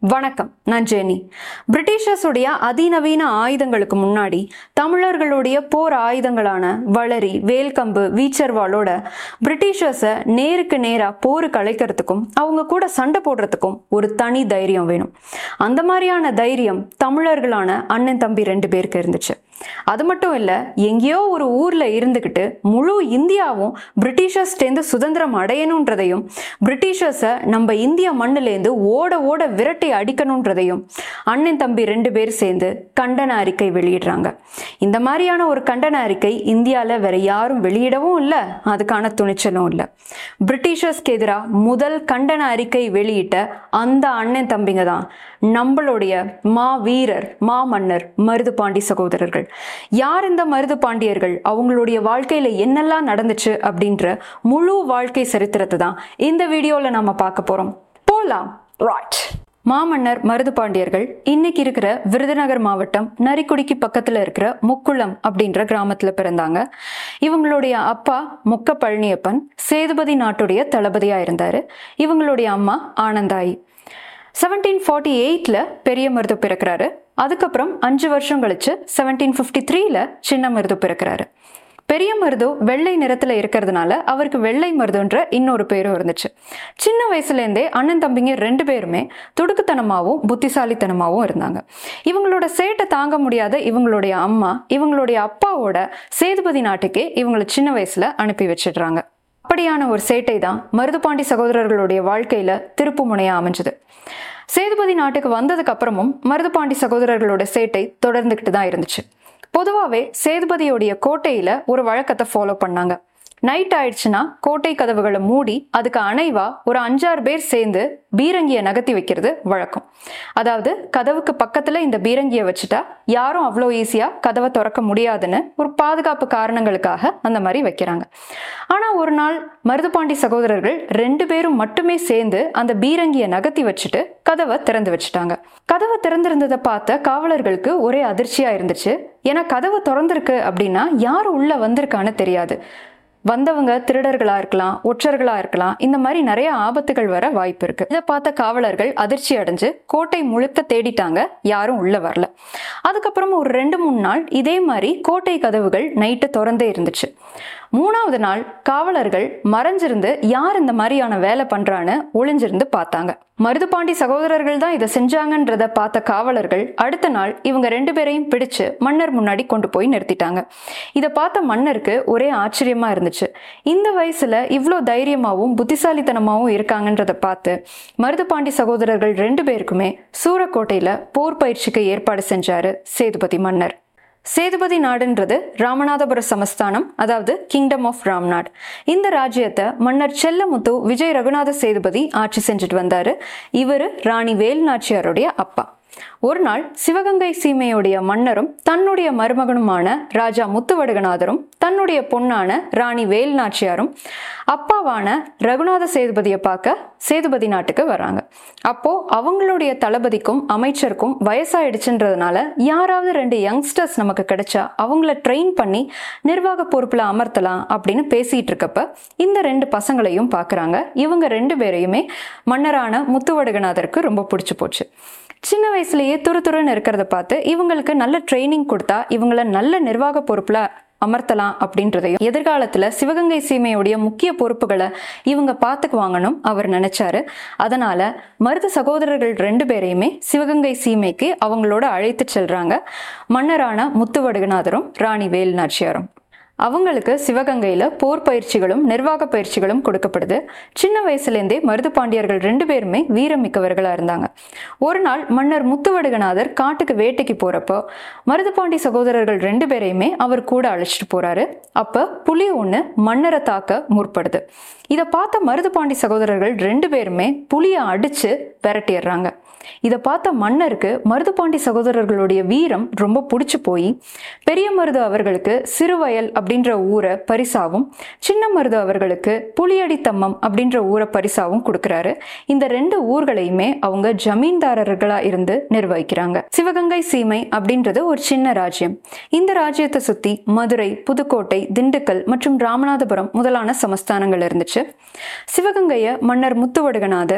வணக்கம் நான் ஜெனி பிரிட்டிஷர்ஸுடைய அதிநவீன ஆயுதங்களுக்கு முன்னாடி தமிழர்களுடைய போர் ஆயுதங்களான வளரி வேல்கம்பு வீச்சர்வாளோட பிரிட்டிஷர்ஸை நேருக்கு நேரா போருக்கு அழைக்கிறதுக்கும் அவங்க கூட சண்டை போடுறதுக்கும் ஒரு தனி தைரியம் வேணும் அந்த மாதிரியான தைரியம் தமிழர்களான அண்ணன் தம்பி ரெண்டு பேருக்கு இருந்துச்சு அது மட்டும் இல்ல எங்கேயோ ஒரு ஊர்ல இருந்துகிட்டு முழு இந்தியாவும் பிரிட்டிஷர்ஸ்டேந்து சுதந்திரம் அடையணுன்றதையும் பிரிட்டிஷர்ஸை நம்ம இந்திய மண்ணிலேருந்து ஓட ஓட விரட்டி அடிக்கணுன்றதையும் அண்ணன் தம்பி ரெண்டு பேர் சேர்ந்து கண்டன அறிக்கை வெளியிடுறாங்க இந்த மாதிரியான ஒரு கண்டன அறிக்கை இந்தியாவில் வேற யாரும் வெளியிடவும் இல்லை அதுக்கான துணிச்சலும் இல்லை பிரிட்டிஷர்ஸ்க்கு எதிராக முதல் கண்டன அறிக்கை வெளியிட்ட அந்த அண்ணன் தம்பிங்க தான் நம்மளுடைய மா வீரர் மா மன்னர் மருதுபாண்டி சகோதரர்கள் யார் இந்த மருது பாண்டியர்கள் அவங்களுடைய வாழ்க்கையில என்னெல்லாம் நடந்துச்சு அப்படின்ற முழு வாழ்க்கை சரித்திரத்தை தான் இந்த வீடியோல நம்ம பார்க்க போறோம் போலாம் ரைட் மாமன்னர் மருது பாண்டியர்கள் இன்னைக்கு இருக்கிற விருதுநகர் மாவட்டம் நரிக்குடிக்கு பக்கத்துல இருக்கிற முக்குளம் அப்படின்ற கிராமத்துல பிறந்தாங்க இவங்களுடைய அப்பா முக்க பழனியப்பன் சேதுபதி நாட்டுடைய தளபதியா இருந்தாரு இவங்களுடைய அம்மா ஆனந்தாயி செவன்டீன் ஃபார்ட்டி எயிட்ல பெரிய மருது பிறக்கிறாரு அதுக்கப்புறம் அஞ்சு வருஷம் கழிச்சு செவன்டீன் ஃபிஃப்டி த்ரீல சின்ன மருது பிறக்கிறாரு பெரிய மருது வெள்ளை நிறத்துல இருக்கிறதுனால அவருக்கு வெள்ளை மருதுன்ற இன்னொரு பேரும் இருந்துச்சு சின்ன வயசுலேருந்தே அண்ணன் தம்பிங்க ரெண்டு பேருமே துடுக்குத்தனமாகவும் புத்திசாலித்தனமாகவும் இருந்தாங்க இவங்களோட சேட்டை தாங்க முடியாத இவங்களுடைய அம்மா இவங்களுடைய அப்பாவோட சேதுபதி நாட்டுக்கே இவங்களை சின்ன வயசுல அனுப்பி வச்சிடுறாங்க அப்படியான ஒரு சேட்டை தான் மருதுபாண்டி சகோதரர்களுடைய வாழ்க்கையில திருப்பு முனையா அமைஞ்சது சேதுபதி நாட்டுக்கு வந்ததுக்கு அப்புறமும் மருதுபாண்டி சகோதரர்களோட சேட்டை தொடர்ந்துகிட்டு தான் இருந்துச்சு பொதுவாகவே சேதுபதியோடைய கோட்டையில ஒரு வழக்கத்தை ஃபாலோ பண்ணாங்க நைட் ஆயிடுச்சுன்னா கோட்டை கதவுகளை மூடி அதுக்கு அணைவா ஒரு அஞ்சாறு பேர் சேர்ந்து பீரங்கியை நகர்த்தி வைக்கிறது வழக்கம் அதாவது கதவுக்கு பக்கத்துல இந்த பீரங்கியை வச்சுட்டா யாரும் அவ்வளோ ஈஸியா கதவை திறக்க முடியாதுன்னு ஒரு பாதுகாப்பு காரணங்களுக்காக அந்த மாதிரி வைக்கிறாங்க ஆனா ஒரு நாள் மருதுபாண்டி சகோதரர்கள் ரெண்டு பேரும் மட்டுமே சேர்ந்து அந்த பீரங்கியை நகர்த்தி வச்சுட்டு கதவை திறந்து வச்சுட்டாங்க கதவை திறந்திருந்ததை பார்த்த காவலர்களுக்கு ஒரே அதிர்ச்சியா இருந்துச்சு ஏன்னா கதவு திறந்திருக்கு அப்படின்னா யார் உள்ள வந்திருக்கான்னு தெரியாது வந்தவங்க திருடர்களா இருக்கலாம் ஒற்றர்களா இருக்கலாம் இந்த மாதிரி நிறைய ஆபத்துகள் வர வாய்ப்பு இருக்கு இதை பார்த்த காவலர்கள் அதிர்ச்சி அடைஞ்சு கோட்டை முழுக்க தேடிட்டாங்க யாரும் உள்ள வரல அதுக்கப்புறம் ஒரு ரெண்டு மூணு நாள் இதே மாதிரி கோட்டை கதவுகள் நைட்டு திறந்தே இருந்துச்சு மூணாவது நாள் காவலர்கள் மறைஞ்சிருந்து யார் இந்த மாதிரியான வேலை பண்றான்னு ஒளிஞ்சிருந்து பார்த்தாங்க மருதுபாண்டி சகோதரர்கள் தான் இதை செஞ்சாங்கன்றத பார்த்த காவலர்கள் அடுத்த நாள் இவங்க ரெண்டு பேரையும் பிடிச்சு மன்னர் முன்னாடி கொண்டு போய் நிறுத்திட்டாங்க இதை பார்த்த மன்னருக்கு ஒரே ஆச்சரியமா இருந்துச்சு இந்த வயசுல இவ்வளோ தைரியமாவும் புத்திசாலித்தனமாவும் இருக்காங்கன்றத பார்த்து மருதுபாண்டி சகோதரர்கள் ரெண்டு பேருக்குமே சூரக்கோட்டையில போர் பயிற்சிக்கு ஏற்பாடு செஞ்சாரு சேதுபதி மன்னர் சேதுபதி நாடுன்றது ராமநாதபுர சமஸ்தானம் அதாவது கிங்டம் ஆஃப் ராம்நாட் இந்த ராஜ்யத்தை மன்னர் செல்லமுத்து விஜய் ரகுநாத சேதுபதி ஆட்சி செஞ்சுட்டு வந்தாரு இவர் ராணி வேல்நாச்சியாருடைய அப்பா ஒரு நாள் சிவகங்கை சீமையுடைய மன்னரும் தன்னுடைய மருமகனுமான ராஜா முத்துவடுகநாதரும் தன்னுடைய பொண்ணான ராணி வேல்நாச்சியாரும் அப்பாவான ரகுநாத சேதுபதியை பார்க்க சேதுபதி நாட்டுக்கு வராங்க அப்போ அவங்களுடைய தளபதிக்கும் அமைச்சருக்கும் வயசாயிடுச்சுன்றதுனால யாராவது ரெண்டு யங்ஸ்டர்ஸ் நமக்கு கிடைச்சா அவங்கள ட்ரெயின் பண்ணி நிர்வாக பொறுப்புல அமர்த்தலாம் அப்படின்னு பேசிட்டு இருக்கப்ப இந்த ரெண்டு பசங்களையும் பார்க்குறாங்க இவங்க ரெண்டு பேரையுமே மன்னரான முத்துவடுகநாதருக்கு ரொம்ப பிடிச்சி போச்சு சின்ன வயசுலயே துரு துருன்னு இருக்கிறத பார்த்து இவங்களுக்கு நல்ல ட்ரைனிங் கொடுத்தா இவங்கள நல்ல நிர்வாக பொறுப்புல அமர்த்தலாம் அப்படின்றதையும் எதிர்காலத்துல சிவகங்கை சீமையுடைய முக்கிய பொறுப்புகளை இவங்க பார்த்துக்குவாங்கன்னு அவர் நினைச்சாரு அதனால மருது சகோதரர்கள் ரெண்டு பேரையுமே சிவகங்கை சீமைக்கு அவங்களோட அழைத்து செல்றாங்க மன்னரான முத்துவடுகநாதரும் ராணி வேல் நாச்சியாரும் அவங்களுக்கு சிவகங்கையில் போர் பயிற்சிகளும் நிர்வாக பயிற்சிகளும் கொடுக்கப்படுது சின்ன வயசுலேருந்தே மருது பாண்டியர்கள் ரெண்டு பேருமே வீரமிக்கவர்களாக இருந்தாங்க ஒரு நாள் மன்னர் முத்துவடுகநாதர் காட்டுக்கு வேட்டைக்கு போகிறப்போ மருதுபாண்டி சகோதரர்கள் ரெண்டு பேரையுமே அவர் கூட அழைச்சிட்டு போகிறாரு அப்போ புலி ஒன்று மன்னரை தாக்க முற்படுது இதை பார்த்த மருதுபாண்டி சகோதரர்கள் ரெண்டு பேருமே புலியை அடித்து விரட்டிடுறாங்க இதை பார்த்த மன்னருக்கு மருதுபாண்டி சகோதரர்களுடைய வீரம் ரொம்ப பிடிச்சி போய் பெரிய மருது அவர்களுக்கு சிறுவயல் அப்படின்ற ஊரை பரிசாவும் சின்ன மருது அவர்களுக்கு புலியடி தம்மம் அப்படின்ற ஊரை பரிசாவும் கொடுக்குறாரு இந்த ரெண்டு ஊர்களையுமே அவங்க ஜமீன்தாரர்களா இருந்து நிர்வகிக்கிறாங்க சிவகங்கை சீமை அப்படின்றது ஒரு சின்ன ராஜ்யம் இந்த ராஜ்யத்தை சுத்தி மதுரை புதுக்கோட்டை திண்டுக்கல் மற்றும் ராமநாதபுரம் முதலான சமஸ்தானங்கள் இருந்துச்சு சிவகங்கையை மன்னர் முத்துவடுகநாதர்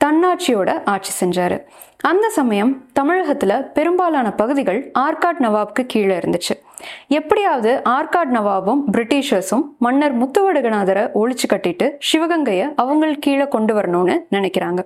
தன்னாட்சியோட ஆட்சி செஞ்சாரு அந்த சமயம் தமிழகத்துல பெரும்பாலான பகுதிகள் ஆர்காட் நவாப்க்கு கீழே இருந்துச்சு எப்படியாவது ஆர்காட் நவாபும் பிரிட்டிஷர்ஸும் மன்னர் முத்துவடுகநாதரை ஒழிச்சு கட்டிட்டு சிவகங்கையை அவங்க கீழே கொண்டு வரணும்னு நினைக்கிறாங்க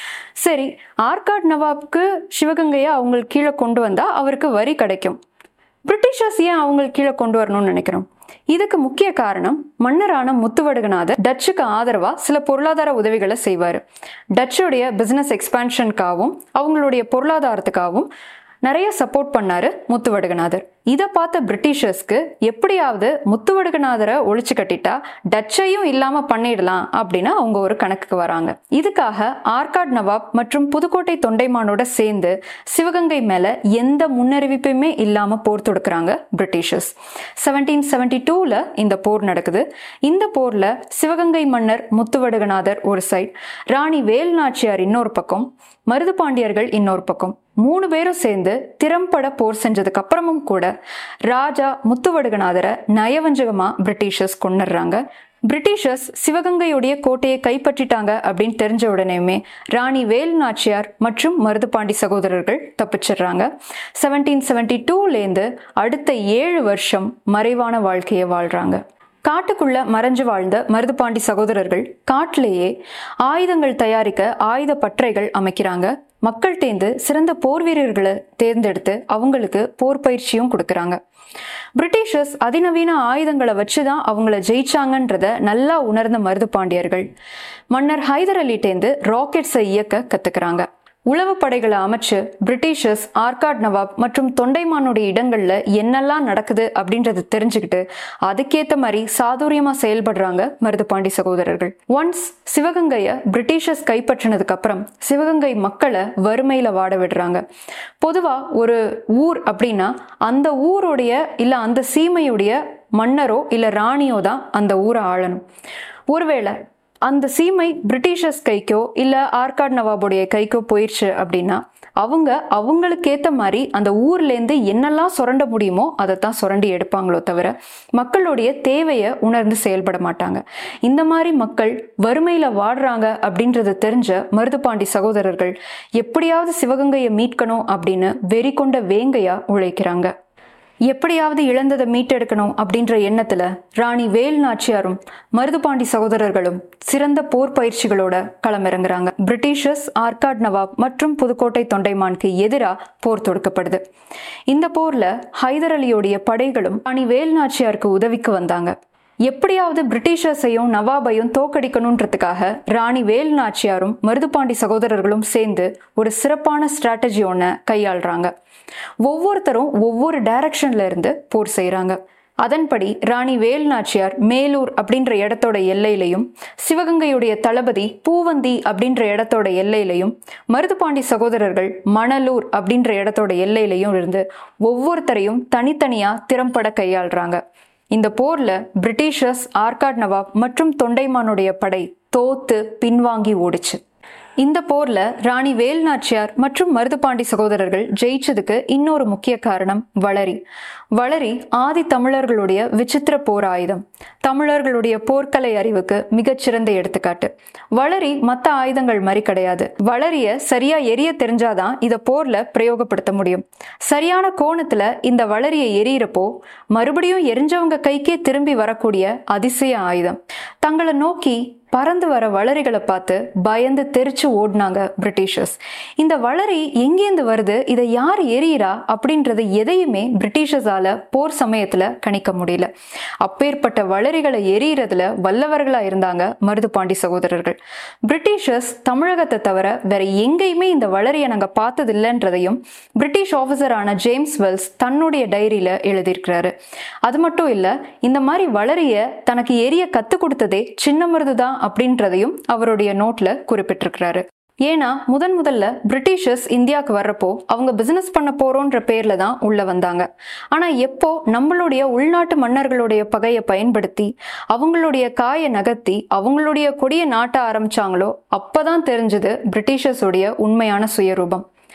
சரி ஆர்காட் நவாப்க்கு சிவகங்கையை அவங்க கீழே கொண்டு வந்தா அவருக்கு வரி கிடைக்கும் பிரிட்டிஷர்ஸ் ஏன் அவங்க கீழே கொண்டு வரணும்னு நினைக்கிறோம் இதுக்கு முக்கிய காரணம் மன்னரான முத்துவடுகநாதர் டச்சுக்கு ஆதரவா சில பொருளாதார உதவிகளை செய்வார் டச்சுடைய பிசினஸ் எக்ஸ்பான்ஷனுக்காகவும் அவங்களுடைய பொருளாதாரத்துக்காகவும் நிறைய சப்போர்ட் பண்ணாரு முத்துவடுகநாதர் இதை பார்த்த பிரிட்டிஷர்ஸ்க்கு எப்படியாவது முத்துவடுகநாதரை ஒழிச்சு கட்டிட்டா டச்சையும் இல்லாம பண்ணிடலாம் அப்படின்னு அவங்க ஒரு கணக்குக்கு வராங்க இதுக்காக ஆர்காட் நவாப் மற்றும் புதுக்கோட்டை தொண்டைமானோட சேர்ந்து சிவகங்கை மேல எந்த முன்னறிவிப்புமே இல்லாம போர் தொடுக்கிறாங்க பிரிட்டிஷர்ஸ் செவன்டீன் செவன்டி டூல இந்த போர் நடக்குது இந்த போர்ல சிவகங்கை மன்னர் முத்துவடுகநாதர் ஒரு சைட் ராணி வேல் நாச்சியார் இன்னொரு பக்கம் மருது பாண்டியர்கள் இன்னொரு பக்கம் மூணு பேரும் சேர்ந்து திறம்பட போர் செஞ்சதுக்கு அப்புறமும் கூட ராஜா முத்துவடுகநாதரை நயவஞ்சகமா பிரிட்டிஷர்ஸ் கொண்டுடுறாங்க பிரிட்டிஷர்ஸ் சிவகங்கையுடைய கோட்டையை கைப்பற்றிட்டாங்க அப்படின்னு தெரிஞ்ச உடனேயுமே ராணி வேல் நாச்சியார் மற்றும் மருதுபாண்டி சகோதரர்கள் தப்பிச்சிடுறாங்க செவன்டீன் செவன்டி டூலேருந்து அடுத்த ஏழு வருஷம் மறைவான வாழ்க்கையை வாழ்றாங்க காட்டுக்குள்ள மறைஞ்சு வாழ்ந்த மருதுபாண்டி சகோதரர்கள் காட்டிலேயே ஆயுதங்கள் தயாரிக்க ஆயுத பற்றைகள் அமைக்கிறாங்க மக்கள்கிட்டேந்து சிறந்த போர் வீரர்களை தேர்ந்தெடுத்து அவங்களுக்கு போர் பயிற்சியும் கொடுக்குறாங்க பிரிட்டிஷர்ஸ் அதிநவீன ஆயுதங்களை வச்சு தான் அவங்கள ஜெயிச்சாங்கன்றத நல்லா உணர்ந்த மருது பாண்டியர்கள் மன்னர் ஹைதர் அலிட்டேந்து ராக்கெட்ஸை இயக்க கத்துக்கிறாங்க உளவு படைகளை அமைச்சு பிரிட்டிஷர்ஸ் ஆர்காட் நவாப் மற்றும் தொண்டைமானுடைய இடங்கள்ல என்னெல்லாம் நடக்குது அப்படின்றத தெரிஞ்சுக்கிட்டு அதுக்கேத்த மாதிரி சாதுரியமா செயல்படுறாங்க மருதுபாண்டி சகோதரர்கள் ஒன்ஸ் சிவகங்கைய பிரிட்டிஷர்ஸ் கைப்பற்றினதுக்கு அப்புறம் சிவகங்கை மக்களை வறுமையில வாட விடுறாங்க பொதுவா ஒரு ஊர் அப்படின்னா அந்த ஊருடைய இல்ல அந்த சீமையுடைய மன்னரோ இல்ல ராணியோ தான் அந்த ஊரை ஆளணும் ஒருவேளை அந்த சீமை பிரிட்டிஷர்ஸ் கைக்கோ இல்லை ஆர்காட் நவாபுடைய கைக்கோ போயிடுச்சு அப்படின்னா அவங்க அவங்களுக்கேற்ற மாதிரி அந்த ஊர்லேருந்து என்னெல்லாம் சுரண்ட முடியுமோ அதை தான் சுரண்டி எடுப்பாங்களோ தவிர மக்களுடைய தேவையை உணர்ந்து செயல்பட மாட்டாங்க இந்த மாதிரி மக்கள் வறுமையில் வாடுறாங்க அப்படின்றத தெரிஞ்ச மருதுபாண்டி சகோதரர்கள் எப்படியாவது சிவகங்கையை மீட்கணும் அப்படின்னு வெறி கொண்ட வேங்கையா உழைக்கிறாங்க எப்படியாவது இழந்ததை மீட்டெடுக்கணும் அப்படின்ற எண்ணத்துல ராணி வேல் நாச்சியாரும் மருதுபாண்டி சகோதரர்களும் சிறந்த போர் பயிற்சிகளோட களமிறங்குறாங்க பிரிட்டிஷர்ஸ் ஆர்காட் நவாப் மற்றும் புதுக்கோட்டை தொண்டைமானுக்கு எதிராக போர் தொடுக்கப்படுது இந்த போர்ல ஹைதர் அலியோடைய படைகளும் ராணி வேல் நாச்சியாருக்கு உதவிக்கு வந்தாங்க எப்படியாவது பிரிட்டிஷர்ஸையும் நவாபையும் தோக்கடிக்கணுன்றதுக்காக ராணி வேல் நாச்சியாரும் மருதுபாண்டி சகோதரர்களும் சேர்ந்து ஒரு சிறப்பான ஸ்ட்ராட்டஜி ஒன்றை கையாளுறாங்க ஒவ்வொருத்தரும் ஒவ்வொரு டைரக்ஷன்ல இருந்து போர் செய்கிறாங்க அதன்படி ராணி வேல் நாச்சியார் மேலூர் அப்படின்ற இடத்தோட எல்லையிலையும் சிவகங்கையுடைய தளபதி பூவந்தி அப்படின்ற இடத்தோட எல்லையிலையும் மருதுபாண்டி சகோதரர்கள் மணலூர் அப்படின்ற இடத்தோட எல்லையிலையும் இருந்து ஒவ்வொருத்தரையும் தனித்தனியா திறம்பட கையாளுறாங்க இந்த போர்ல பிரிட்டிஷர்ஸ் ஆர்காட் நவாப் மற்றும் தொண்டைமானுடைய படை தோத்து பின்வாங்கி ஓடிச்சு இந்த போர்ல ராணி வேல் நாச்சியார் மற்றும் மருதுபாண்டி சகோதரர்கள் ஜெயிச்சதுக்கு இன்னொரு முக்கிய காரணம் வளரி வளரி ஆதி தமிழர்களுடைய விசித்திர போர் ஆயுதம் தமிழர்களுடைய போர்க்கலை அறிவுக்கு மிகச்சிறந்த எடுத்துக்காட்டு வளரி மற்ற ஆயுதங்கள் மாதிரி கிடையாது வளரிய சரியா எரிய தெரிஞ்சாதான் இதை போர்ல பிரயோகப்படுத்த முடியும் சரியான கோணத்துல இந்த வளரியை எரியறப்போ மறுபடியும் எரிஞ்சவங்க கைக்கே திரும்பி வரக்கூடிய அதிசய ஆயுதம் தங்களை நோக்கி பறந்து வர வளரிகளை பார்த்து பயந்து தெரிச்சு ஓடினாங்க பிரிட்டிஷர்ஸ் இந்த வளரி எங்கேருந்து வருது இதை யார் எரியிறா அப்படின்றது எதையுமே பிரிட்டிஷர்ஸால போர் சமயத்துல கணிக்க முடியல அப்பேற்பட்ட வளரிகளை எரியறதுல வல்லவர்களா இருந்தாங்க மருதுபாண்டி சகோதரர்கள் பிரிட்டிஷர்ஸ் தமிழகத்தை தவிர வேற எங்கேயுமே இந்த வளரியை நாங்க பார்த்தது இல்லைன்றதையும் பிரிட்டிஷ் ஆஃபீஸரான ஜேம்ஸ் வெல்ஸ் தன்னுடைய டைரியில எழுதியிருக்கிறாரு அது மட்டும் இல்ல இந்த மாதிரி வளரிய தனக்கு எரிய கத்து கொடுத்ததே சின்ன மருது தான் அப்படின்றதையும் அவருடைய நோட்ல குறிப்பிட்டிருக்கிறாரு ஏன்னா முதன் முதல்ல பிரிட்டிஷர்ஸ் இந்தியாவுக்கு வர்றப்போ அவங்க பிசினஸ் பண்ண போறோன்ற பேர்ல தான் உள்ள வந்தாங்க ஆனா எப்போ நம்மளுடைய உள்நாட்டு மன்னர்களுடைய பகையை பயன்படுத்தி அவங்களுடைய காயை நகர்த்தி அவங்களுடைய கொடியை நாட்ட ஆரம்பிச்சாங்களோ அப்பதான் தெரிஞ்சது பிரிட்டிஷர்ஸுடைய உண்மையான சுயரூபம்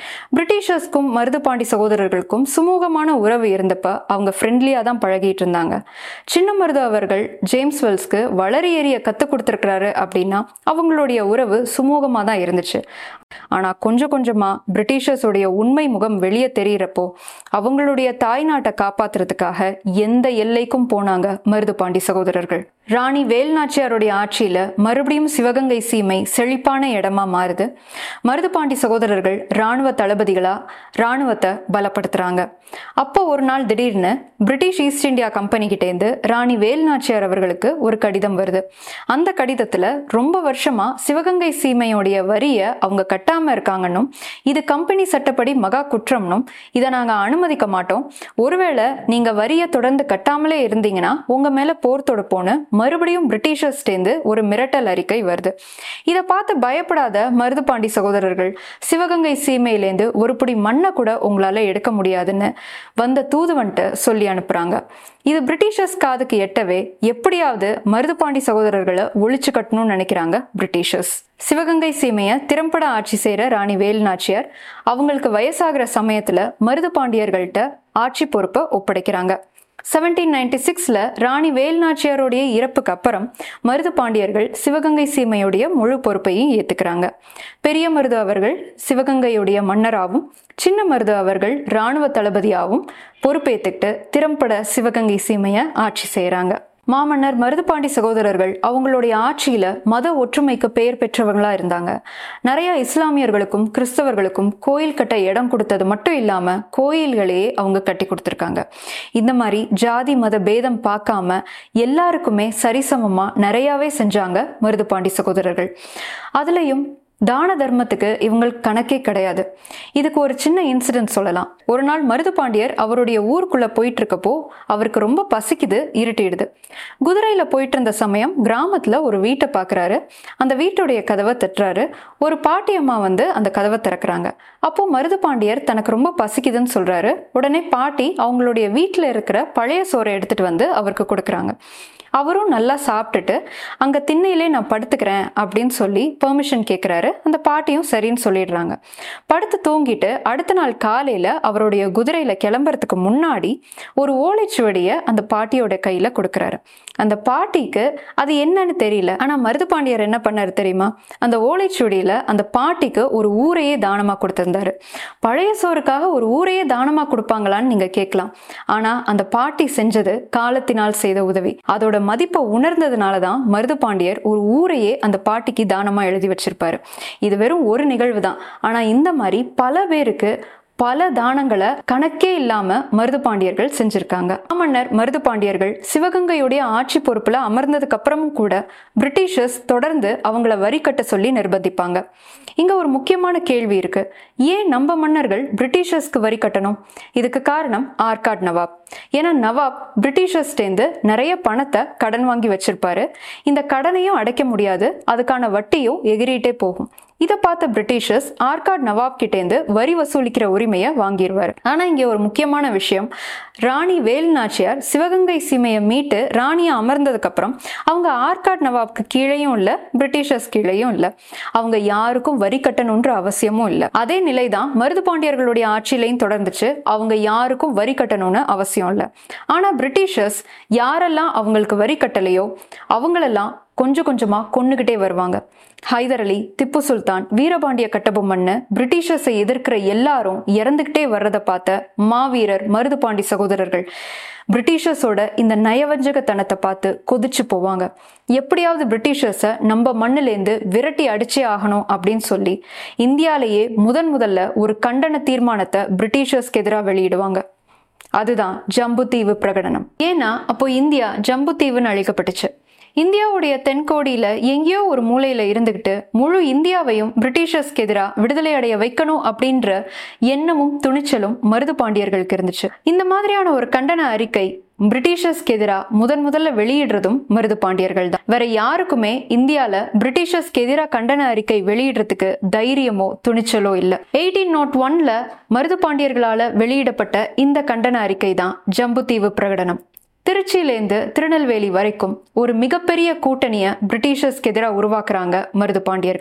பிரிட்டிஷர்ஸ்க்கும் மருதுபாண்டி சகோதரர்களுக்கும் சுமூகமான உறவு இருந்தப்ப அவங்க ஃப்ரெண்ட்லியாக தான் பழகிட்டு இருந்தாங்க சின்ன மருது அவர்கள் ஜேம்ஸ் வெல்ஸ்க்கு வளரி ஏறிய கற்றுக் கொடுத்துருக்கிறாரு அப்படின்னா அவங்களுடைய உறவு சுமூகமாக தான் இருந்துச்சு ஆனால் கொஞ்சம் கொஞ்சமாக பிரிட்டிஷர்ஸுடைய உண்மை முகம் வெளியே தெரியிறப்போ அவங்களுடைய தாய்நாட்டை காப்பாத்துறதுக்காக எந்த எல்லைக்கும் போனாங்க மருதுபாண்டி சகோதரர்கள் ராணி வேல்நாச்சியாருடைய ஆட்சியில மறுபடியும் சிவகங்கை சீமை செழிப்பான இடமா மாறுது மருதுபாண்டி சகோதரர்கள் ராணுவ தளபதிகளா ராணுவத்தை பலப்படுத்துறாங்க அப்போ ஒரு நாள் திடீர்னு பிரிட்டிஷ் ஈஸ்ட் இந்தியா கம்பெனி கிட்டேருந்து ராணி வேல்நாச்சியார் அவர்களுக்கு ஒரு கடிதம் வருது அந்த கடிதத்துல ரொம்ப வருஷமா சிவகங்கை சீமையுடைய வரியை அவங்க கட்டாம இருக்காங்கன்னும் இது கம்பெனி சட்டப்படி மகா குற்றம்னும் இதை நாங்க அனுமதிக்க மாட்டோம் ஒருவேளை நீங்க வரியை தொடர்ந்து கட்டாமலே இருந்தீங்கன்னா உங்க மேல போர் தொடுப்போன்னு மறுபடியும் பிரிட்டிஷர்ஸ்டேந்து ஒரு மிரட்டல் அறிக்கை வருது இதை பார்த்து பயப்படாத மருதுபாண்டி சகோதரர்கள் சிவகங்கை சீமையிலேருந்து ஒரு புடி மண்ணை கூட உங்களால எடுக்க முடியாதுன்னு வந்த தூதுவன்ட்டு சொல்லி அனுப்புறாங்க இது பிரிட்டிஷர்ஸ் காதுக்கு எட்டவே எப்படியாவது மருதுபாண்டி சகோதரர்களை ஒழிச்சு கட்டணும்னு நினைக்கிறாங்க பிரிட்டிஷர்ஸ் சிவகங்கை சீமையை திறம்பட ஆட்சி செய்கிற ராணி வேலுநாச்சியார் அவங்களுக்கு வயசாகிற சமயத்துல மருது பாண்டியர்கள்ட்ட ஆட்சி பொறுப்பை ஒப்படைக்கிறாங்க செவன்டீன் நைன்டி சிக்ஸில் ராணி வேல்நாச்சியாருடைய இறப்புக்கு அப்புறம் மருது பாண்டியர்கள் சிவகங்கை சீமையுடைய முழு பொறுப்பையும் ஏற்றுக்கிறாங்க பெரிய மருது அவர்கள் சிவகங்கையுடைய மன்னராகவும் சின்ன மருது அவர்கள் இராணுவ தளபதியாகவும் பொறுப்பேற்றுக்கிட்டு திறம்பட சிவகங்கை சீமையை ஆட்சி செய்கிறாங்க மாமன்னர் மருதுபாண்டி சகோதரர்கள் அவங்களுடைய ஆட்சியில மத ஒற்றுமைக்கு பெயர் பெற்றவங்களா இருந்தாங்க நிறைய இஸ்லாமியர்களுக்கும் கிறிஸ்தவர்களுக்கும் கோயில் கட்ட இடம் கொடுத்தது மட்டும் இல்லாம கோயில்களையே அவங்க கட்டி கொடுத்துருக்காங்க இந்த மாதிரி ஜாதி மத பேதம் பார்க்காம எல்லாருக்குமே சரிசமமா நிறையாவே செஞ்சாங்க மருதுபாண்டி சகோதரர்கள் அதுலயும் தான தர்மத்துக்கு இவங்களுக்கு கணக்கே கிடையாது இதுக்கு ஒரு சின்ன இன்சிடென்ட் சொல்லலாம் ஒரு நாள் மருது பாண்டியர் அவருடைய ஊருக்குள்ள போயிட்டு இருக்கப்போ அவருக்கு ரொம்ப பசிக்குது இருட்டிடுது குதிரையில போயிட்டு இருந்த சமயம் கிராமத்துல ஒரு வீட்டை பாக்குறாரு அந்த வீட்டுடைய கதவை தட்டுறாரு ஒரு பாட்டி அம்மா வந்து அந்த கதவை திறக்கிறாங்க அப்போ மருது பாண்டியர் தனக்கு ரொம்ப பசிக்குதுன்னு சொல்றாரு உடனே பாட்டி அவங்களுடைய வீட்டில் இருக்கிற பழைய சோறை எடுத்துட்டு வந்து அவருக்கு கொடுக்குறாங்க அவரும் நல்லா சாப்பிட்டுட்டு அங்கே திண்ணையிலே நான் படுத்துக்கிறேன் அப்படின்னு சொல்லி பெர்மிஷன் கேட்குறாரு அந்த பாட்டியும் சரின்னு சொல்லிடுறாங்க படுத்து தூங்கிட்டு அடுத்த நாள் காலையில் அவருடைய குதிரையில் கிளம்புறதுக்கு முன்னாடி ஒரு ஓலைச்சுவடியை அந்த பாட்டியோட கையில் கொடுக்குறாரு அந்த பாட்டிக்கு அது என்னன்னு தெரியல ஆனால் மருது பாண்டியர் என்ன பண்ணாரு தெரியுமா அந்த ஓலைச்சுவடியில் அந்த பாட்டிக்கு ஒரு ஊரையே தானமாக கொடுத்துருந்தாரு பழைய சோறுக்காக ஒரு ஊரையே தானமாக கொடுப்பாங்களான்னு நீங்கள் கேட்கலாம் ஆனால் அந்த பாட்டி செஞ்சது காலத்தினால் செய்த உதவி அதோட மதிப்பை உணர்ந்ததுனால தான் மருது பாண்டியர் ஒரு ஊரையே அந்த பாட்டிக்கு தானமாக எழுதி வச்சிருப்பாரு இது வெறும் ஒரு நிகழ்வு தான் ஆனால் இந்த மாதிரி பல பேருக்கு பல தானங்களை கணக்கே இல்லாம மருது பாண்டியர்கள் செஞ்சிருக்காங்க மாமன்னர் மருது பாண்டியர்கள் சிவகங்கையுடைய ஆட்சி பொறுப்புல அமர்ந்ததுக்கு அப்புறமும் கூட பிரிட்டிஷர்ஸ் தொடர்ந்து அவங்கள வரி கட்ட சொல்லி நிர்பந்திப்பாங்க இங்க ஒரு முக்கியமான கேள்வி இருக்கு ஏன் நம்ம மன்னர்கள் பிரிட்டிஷர்ஸ்க்கு வரி கட்டணும் இதுக்கு காரணம் ஆர்காட் நவாப் ஏன்னா நவாப் பிரிட்டிஷர்ஸ்டேந்து நிறைய பணத்தை கடன் வாங்கி வச்சிருப்பாரு இந்த கடனையும் அடைக்க முடியாது அதுக்கான வட்டியும் எகிரிட்டே போகும் இதை பார்த்த பிரிட்டிஷர்ஸ் ஆர்காட் நவாப் கிட்டேந்து வரி வசூலிக்கிற உரிமையை வாங்கிடுவார் ஆனா இங்க ஒரு முக்கியமான விஷயம் ராணி வேல் நாச்சியார் சிவகங்கை சீமையை மீட்டு ராணியை அமர்ந்ததுக்கு அப்புறம் அவங்க ஆர்காட் நவாப்க்கு கீழேயும் இல்ல பிரிட்டிஷர்ஸ் கீழேயும் இல்ல அவங்க யாருக்கும் வரி கட்டணுன்ற அவசியமும் இல்லை அதே நிலைதான் மருது பாண்டியர்களுடைய ஆட்சியிலையும் தொடர்ந்துச்சு அவங்க யாருக்கும் வரி கட்டணும்னு அவசியம் இல்லை ஆனா பிரிட்டிஷர்ஸ் யாரெல்லாம் அவங்களுக்கு வரி கட்டலையோ அவங்களெல்லாம் கொஞ்சம் கொஞ்சமா கொன்னுகிட்டே வருவாங்க ஹைதர் அலி திப்பு சுல்தான் வீரபாண்டிய கட்டபொம்மன்னு பிரிட்டிஷர்ஸை எதிர்க்கிற எல்லாரும் இறந்துகிட்டே வர்றதை பார்த்த மாவீரர் மருதுபாண்டி சகோதரர்கள் பிரிட்டிஷர்ஸோட இந்த நயவஞ்சகத்தனத்தை பார்த்து கொதிச்சு போவாங்க எப்படியாவது பிரிட்டிஷர்ஸை நம்ம மண்ணிலேருந்து விரட்டி அடிச்சே ஆகணும் அப்படின்னு சொல்லி இந்தியாலேயே முதன் முதல்ல ஒரு கண்டன தீர்மானத்தை பிரிட்டிஷர்ஸ்க்கு எதிராக வெளியிடுவாங்க அதுதான் ஜம்புத்தீவு பிரகடனம் ஏன்னா அப்போ இந்தியா ஜம்புத்தீவுன்னு அழைக்கப்பட்டுச்சு இந்தியாவுடைய தென்கோடியில எங்கேயோ ஒரு மூலையில இருந்துகிட்டு முழு இந்தியாவையும் பிரிட்டிஷர்ஸ்க்கு எதிராக விடுதலை அடைய வைக்கணும் அப்படின்ற எண்ணமும் துணிச்சலும் மருது பாண்டியர்களுக்கு இருந்துச்சு இந்த மாதிரியான ஒரு கண்டன அறிக்கை பிரிட்டிஷர்ஸ்க்கு எதிராக முதன் முதல்ல வெளியிடுறதும் மருது பாண்டியர்கள் தான் வேற யாருக்குமே இந்தியால பிரிட்டிஷர்ஸ்க்கு எதிராக கண்டன அறிக்கை வெளியிடுறதுக்கு தைரியமோ துணிச்சலோ இல்ல எயிட்டீன் நாட் ஒன்ல மருது பாண்டியர்களால வெளியிடப்பட்ட இந்த கண்டன அறிக்கை தான் ஜம்புத்தீவு பிரகடனம் திருச்சியிலேருந்து திருநெல்வேலி வரைக்கும் ஒரு மிகப்பெரிய கூட்டணியை பிரிட்டிஷர்ஸ்க்கு எதிராக உருவாக்குறாங்க மருது பாண்டியர்கள்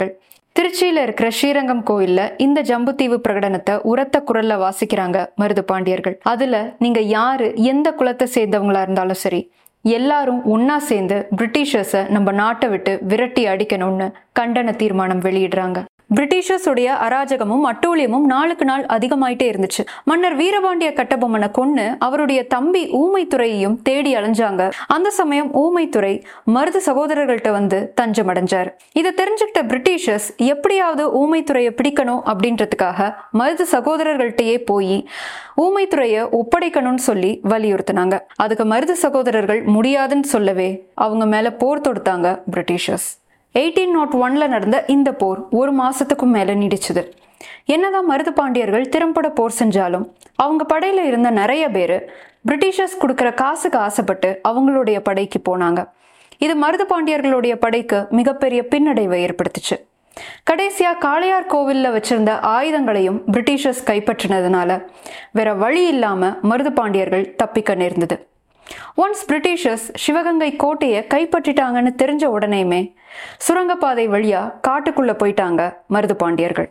திருச்சியில இருக்கிற ஸ்ரீரங்கம் கோயில்ல இந்த ஜம்புத்தீவு பிரகடனத்தை உரத்த குரல்ல வாசிக்கிறாங்க மருது பாண்டியர்கள் அதுல நீங்க யாரு எந்த குலத்தை சேர்ந்தவங்களா இருந்தாலும் சரி எல்லாரும் ஒன்னா சேர்ந்து பிரிட்டிஷர்ஸை நம்ம நாட்டை விட்டு விரட்டி அடிக்கணும்னு கண்டன தீர்மானம் வெளியிடுறாங்க பிரிட்டிஷர்ஸ் உடைய அராஜகமும் அட்டூழியமும் நாளுக்கு நாள் அதிகமாயிட்டே இருந்துச்சு மன்னர் வீரபாண்டிய கட்டபொம்மனை கொன்னு அவருடைய தம்பி ஊமைத்துறையையும் தேடி அலைஞ்சாங்க அந்த சமயம் ஊமைத்துறை மருது சகோதரர்கள்ட்ட வந்து தஞ்சம் அடைஞ்சார் இதை தெரிஞ்சுக்கிட்ட பிரிட்டிஷர்ஸ் எப்படியாவது ஊமைத்துறையை பிடிக்கணும் அப்படின்றதுக்காக மருது சகோதரர்கள்ட்டயே போய் ஊமைத்துறையை ஒப்படைக்கணும்னு சொல்லி வலியுறுத்தினாங்க அதுக்கு மருது சகோதரர்கள் முடியாதுன்னு சொல்லவே அவங்க மேல போர் தொடுத்தாங்க பிரிட்டிஷர்ஸ் எயிட்டீன் நாட் ஒன்ல நடந்த இந்த போர் ஒரு மாசத்துக்கும் மேல நீடிச்சது என்னதான் மருது பாண்டியர்கள் திறம்பட போர் செஞ்சாலும் அவங்க படையில இருந்த நிறைய பேர் பிரிட்டிஷர்ஸ் கொடுக்குற காசுக்கு ஆசைப்பட்டு அவங்களுடைய படைக்கு போனாங்க இது மருது பாண்டியர்களுடைய படைக்கு மிகப்பெரிய பின்னடைவை ஏற்படுத்துச்சு கடைசியா காளையார் கோவில்ல வச்சிருந்த ஆயுதங்களையும் பிரிட்டிஷர்ஸ் கைப்பற்றினதுனால வேற வழி இல்லாம மருது பாண்டியர்கள் தப்பிக்க நேர்ந்தது ஒன்ஸ் பிரிட்டிஷர்ஸ் சிவகங்கை கோட்டையை கைப்பற்றிட்டாங்கன்னு தெரிஞ்ச உடனேயுமே சுரங்கப்பாதை வழியா காட்டுக்குள்ள போயிட்டாங்க மருது பாண்டியர்கள்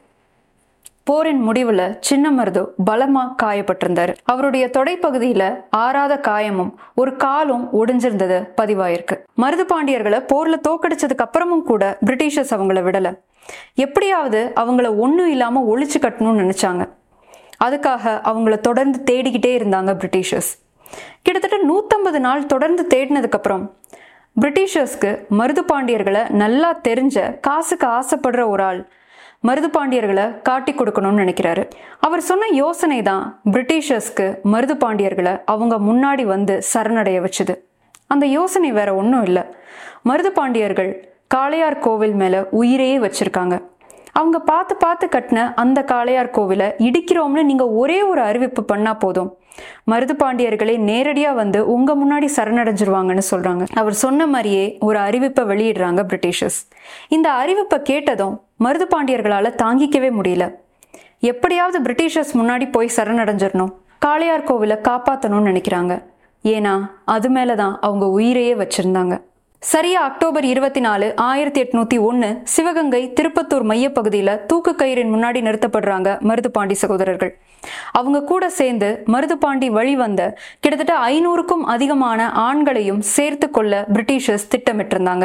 போரின் முடிவுல சின்ன மருது பலமா காயப்பட்டிருந்தாரு அவருடைய தொடைப்பகுதியில ஆறாத காயமும் ஒரு காலும் ஒடிஞ்சிருந்தது பதிவாயிருக்கு மருது பாண்டியர்களை போர்ல தோக்கடிச்சதுக்கு அப்புறமும் கூட பிரிட்டிஷர்ஸ் அவங்கள விடல எப்படியாவது அவங்கள ஒண்ணும் இல்லாம ஒழிச்சு கட்டணும்னு நினைச்சாங்க அதுக்காக அவங்கள தொடர்ந்து தேடிக்கிட்டே இருந்தாங்க பிரிட்டிஷர்ஸ் கிட்டத்தட்ட நூத்தம்பது நாள் தொடர்ந்து தேடினதுக்கு அப்புறம் பிரிட்டிஷர்ஸ்க்கு மருது பாண்டியர்களை நல்லா தெரிஞ்ச காசுக்கு ஆசைப்படுற ஒரு ஆள் மருது பாண்டியர்களை காட்டி கொடுக்கணும்னு நினைக்கிறாரு அவர் சொன்ன யோசனை தான் பிரிட்டிஷர்ஸ்க்கு மருது பாண்டியர்களை அவங்க முன்னாடி வந்து சரணடைய வச்சுது அந்த யோசனை வேற ஒன்றும் இல்லை மருது பாண்டியர்கள் காளையார் கோவில் மேல உயிரையே வச்சிருக்காங்க அவங்க பார்த்து பார்த்து கட்டின அந்த காளையார் கோவிலை இடிக்கிறோம்னு நீங்க ஒரே ஒரு அறிவிப்பு பண்ணா போதும் மருது பாண்டியர்களே நேரடியா வந்து உங்க முன்னாடி சரணடைஞ்சிருவாங்கன்னு சொல்றாங்க அவர் சொன்ன மாதிரியே ஒரு அறிவிப்பை வெளியிடுறாங்க பிரிட்டிஷர்ஸ் இந்த அறிவிப்பை கேட்டதும் மருது பாண்டியர்களால தாங்கிக்கவே முடியல எப்படியாவது பிரிட்டிஷர்ஸ் முன்னாடி போய் சரணடைஞ்சிடணும் காளையார் கோவிலை காப்பாற்றணும்னு நினைக்கிறாங்க ஏன்னா அது மேலதான் அவங்க உயிரையே வச்சிருந்தாங்க சரியா அக்டோபர் இருபத்தி நாலு ஆயிரத்தி எட்நூத்தி ஒன்னு சிவகங்கை திருப்பத்தூர் மையப்பகுதியில தூக்கு கயிறின் முன்னாடி நிறுத்தப்படுறாங்க மருதுபாண்டி சகோதரர்கள் அவங்க கூட சேர்ந்து மருதுபாண்டி வழி வந்த கிட்டத்தட்ட ஐநூறுக்கும் அதிகமான ஆண்களையும் சேர்த்து கொள்ள பிரிட்டிஷர்ஸ் திட்டமிட்டிருந்தாங்க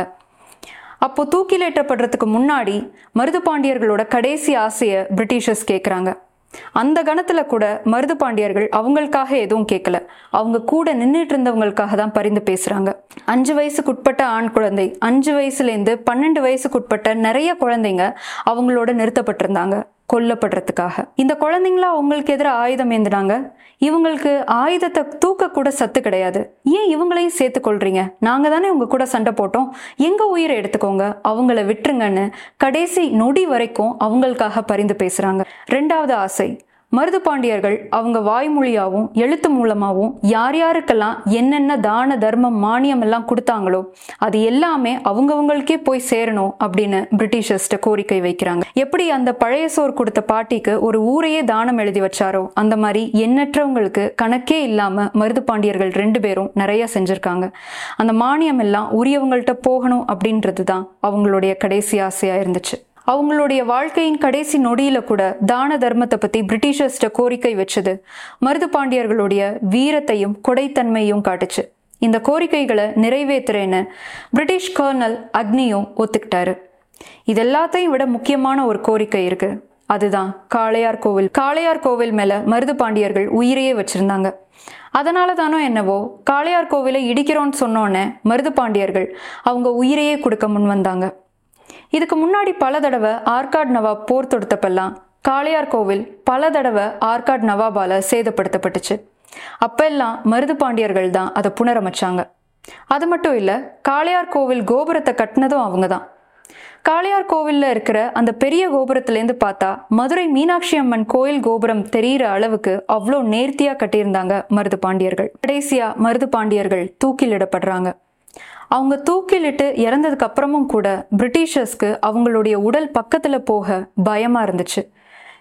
அப்போ தூக்கிலேற்றப்படுறதுக்கு முன்னாடி மருதுபாண்டியர்களோட கடைசி ஆசையை பிரிட்டிஷர்ஸ் கேட்குறாங்க அந்த கணத்துல கூட மருது பாண்டியர்கள் அவங்களுக்காக எதுவும் கேட்கல அவங்க கூட நின்றுட்டு இருந்தவங்களுக்காக தான் பரிந்து பேசுறாங்க அஞ்சு வயசுக்குட்பட்ட ஆண் குழந்தை அஞ்சு வயசுலேருந்து பன்னெண்டு வயசுக்குட்பட்ட நிறைய குழந்தைங்க அவங்களோட நிறுத்தப்பட்டிருந்தாங்க கொல்லப்படுறதுக்காக இந்த குழந்தைங்களா அவங்களுக்கு எதிராக ஆயுதம் ஏந்தினாங்க இவங்களுக்கு ஆயுதத்தை தூக்க கூட சத்து கிடையாது ஏன் இவங்களையும் சேர்த்து கொள்றீங்க நாங்க தானே உங்க கூட சண்டை போட்டோம் எங்க உயிரை எடுத்துக்கோங்க அவங்கள விட்டுருங்கன்னு கடைசி நொடி வரைக்கும் அவங்களுக்காக பரிந்து பேசுறாங்க ரெண்டாவது ஆசை மருது பாண்டியர்கள் அவங்க வாய்மொழியாவும் எழுத்து மூலமாவும் யார் யாருக்கெல்லாம் என்னென்ன தான தர்மம் மானியம் எல்லாம் கொடுத்தாங்களோ அது எல்லாமே அவங்கவங்களுக்கே போய் சேரணும் அப்படின்னு பிரிட்டிஷர்ஸ்ட கோரிக்கை வைக்கிறாங்க எப்படி அந்த பழைய சோர் கொடுத்த பாட்டிக்கு ஒரு ஊரையே தானம் எழுதி வச்சாரோ அந்த மாதிரி எண்ணற்றவங்களுக்கு கணக்கே இல்லாம மருது பாண்டியர்கள் ரெண்டு பேரும் நிறைய செஞ்சிருக்காங்க அந்த மானியம் எல்லாம் உரியவங்கள்ட்ட போகணும் அப்படின்றது தான் அவங்களுடைய கடைசி ஆசையா இருந்துச்சு அவங்களுடைய வாழ்க்கையின் கடைசி நொடியில கூட தான தர்மத்தை பத்தி பிரிட்டிஷர்ஸ்ட கோரிக்கை வச்சது மருது பாண்டியர்களுடைய வீரத்தையும் கொடைத்தன்மையும் காட்டுச்சு இந்த கோரிக்கைகளை நிறைவேற்றுறேன்னு பிரிட்டிஷ் கர்னல் அக்னியும் ஒத்துக்கிட்டாரு இது எல்லாத்தையும் விட முக்கியமான ஒரு கோரிக்கை இருக்கு அதுதான் காளையார் கோவில் காளையார் கோவில் மேல மருது பாண்டியர்கள் உயிரையே வச்சிருந்தாங்க அதனால தானோ என்னவோ காளையார் கோவிலை இடிக்கிறோன்னு சொன்னோன்னே மருது பாண்டியர்கள் அவங்க உயிரையே கொடுக்க முன் வந்தாங்க இதுக்கு முன்னாடி பல தடவை ஆர்காட் நவாப் போர் தொடுத்தப்பெல்லாம் காளையார் கோவில் பல தடவை ஆர்காட் நவாபால சேதப்படுத்தப்பட்டுச்சு அப்பெல்லாம் மருது பாண்டியர்கள் தான் அதை புனரமைச்சாங்க அது மட்டும் இல்லை காளையார் கோவில் கோபுரத்தை கட்டினதும் அவங்க தான் காளையார் கோவில்ல இருக்கிற அந்த பெரிய கோபுரத்துலேருந்து பார்த்தா மதுரை மீனாட்சி அம்மன் கோயில் கோபுரம் தெரியிற அளவுக்கு அவ்வளோ நேர்த்தியா கட்டியிருந்தாங்க மருது பாண்டியர்கள் கடைசியா மருது பாண்டியர்கள் தூக்கிலிடப்படுறாங்க அவங்க தூக்கிலிட்டு இறந்ததுக்கு அப்புறமும் கூட பிரிட்டிஷர்ஸ்க்கு அவங்களுடைய உடல் பக்கத்துல போக பயமா இருந்துச்சு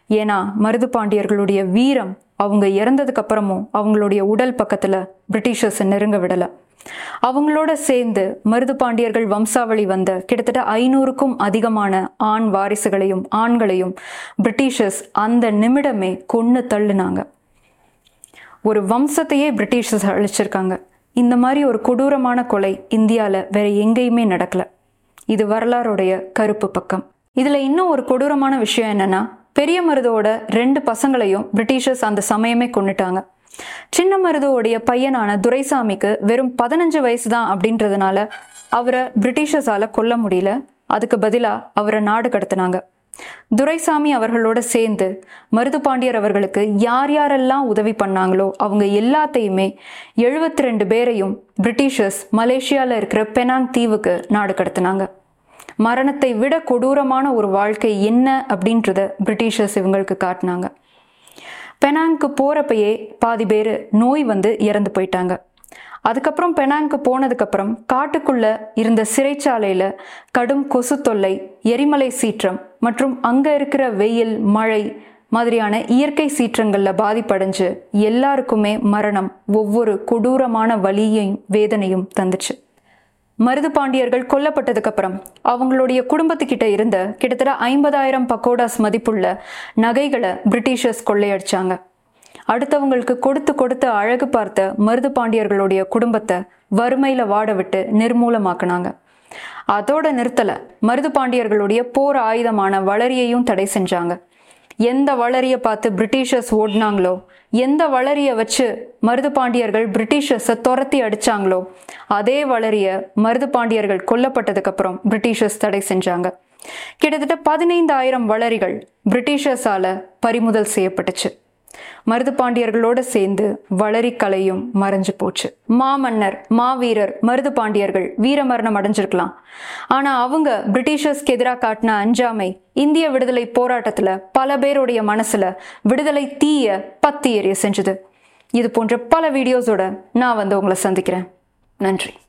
ஏன்னா மருது பாண்டியர்களுடைய வீரம் அவங்க இறந்ததுக்கு அப்புறமும் அவங்களுடைய உடல் பக்கத்துல பிரிட்டிஷர்ஸ் நெருங்க விடல அவங்களோட சேர்ந்து மருது பாண்டியர்கள் வம்சாவளி வந்த கிட்டத்தட்ட ஐநூறுக்கும் அதிகமான ஆண் வாரிசுகளையும் ஆண்களையும் பிரிட்டிஷர்ஸ் அந்த நிமிடமே கொன்னு தள்ளுனாங்க ஒரு வம்சத்தையே பிரிட்டிஷர்ஸ் அழிச்சிருக்காங்க இந்த மாதிரி ஒரு கொடூரமான கொலை இந்தியாவில் வேற எங்கேயுமே நடக்கல இது வரலாறுடைய கருப்பு பக்கம் இதுல இன்னும் ஒரு கொடூரமான விஷயம் என்னன்னா பெரிய மருதோட ரெண்டு பசங்களையும் பிரிட்டிஷர்ஸ் அந்த சமயமே கொண்டுட்டாங்க சின்ன மருதுவோடைய பையனான துரைசாமிக்கு வெறும் பதினஞ்சு வயசு தான் அப்படின்றதுனால அவரை பிரிட்டிஷர்ஸால கொல்ல முடியல அதுக்கு பதிலா அவரை நாடு கடத்தினாங்க துரைசாமி அவர்களோட சேர்ந்து மருது பாண்டியர் அவர்களுக்கு யார் யாரெல்லாம் உதவி பண்ணாங்களோ அவங்க எல்லாத்தையுமே எழுபத்தி ரெண்டு பேரையும் பிரிட்டிஷர்ஸ் மலேசியாவில் இருக்கிற பெனாங் தீவுக்கு நாடு கடத்தினாங்க மரணத்தை விட கொடூரமான ஒரு வாழ்க்கை என்ன அப்படின்றத பிரிட்டிஷர்ஸ் இவங்களுக்கு காட்டினாங்க பெனாங்க்கு போகிறப்பயே பாதி பேர் நோய் வந்து இறந்து போயிட்டாங்க அதுக்கப்புறம் பெனாங்க்கு போனதுக்கப்புறம் காட்டுக்குள்ள இருந்த சிறைச்சாலையில் கடும் கொசு தொல்லை எரிமலை சீற்றம் மற்றும் அங்கே இருக்கிற வெயில் மழை மாதிரியான இயற்கை சீற்றங்களில் பாதிப்படைஞ்சு எல்லாருக்குமே மரணம் ஒவ்வொரு கொடூரமான வலியையும் வேதனையும் தந்துச்சு மருது பாண்டியர்கள் கொல்லப்பட்டதுக்கு அப்புறம் அவங்களுடைய குடும்பத்துக்கிட்ட இருந்த கிட்டத்தட்ட ஐம்பதாயிரம் பக்கோடாஸ் மதிப்புள்ள நகைகளை பிரிட்டிஷர்ஸ் கொள்ளையடிச்சாங்க அடுத்தவங்களுக்கு கொடுத்து கொடுத்து அழகு பார்த்த மருது பாண்டியர்களுடைய குடும்பத்தை வறுமையில வாட விட்டு நிர்மூலமாக்குனாங்க அதோட நிறுத்தல மருது பாண்டியர்களுடைய போர் ஆயுதமான வளரியையும் தடை செஞ்சாங்க எந்த வளரிய பார்த்து பிரிட்டிஷர்ஸ் ஓடினாங்களோ எந்த வளரிய வச்சு மருது பாண்டியர்கள் பிரிட்டிஷர்ஸை துரத்தி அடிச்சாங்களோ அதே வளரிய மருது பாண்டியர்கள் கொல்லப்பட்டதுக்கு அப்புறம் பிரிட்டிஷர்ஸ் தடை செஞ்சாங்க கிட்டத்தட்ட பதினைந்தாயிரம் வளரிகள் பிரிட்டிஷர்ஸால பறிமுதல் செய்யப்பட்டுச்சு மருது பாண்டியர்களோட சேர்ந்து வளரி கலையும் மறைஞ்சு போச்சு மாமன்னர் மாவீரர் மருது பாண்டியர்கள் வீரமரணம் அடைஞ்சிருக்கலாம் ஆனா அவங்க பிரிட்டிஷர்ஸ்க்கு எதிராக காட்டின அஞ்சாமை இந்திய விடுதலை போராட்டத்துல பல பேருடைய மனசுல விடுதலை தீய பத்தி எரிய செஞ்சது இது போன்ற பல வீடியோஸோட நான் வந்து உங்களை சந்திக்கிறேன் நன்றி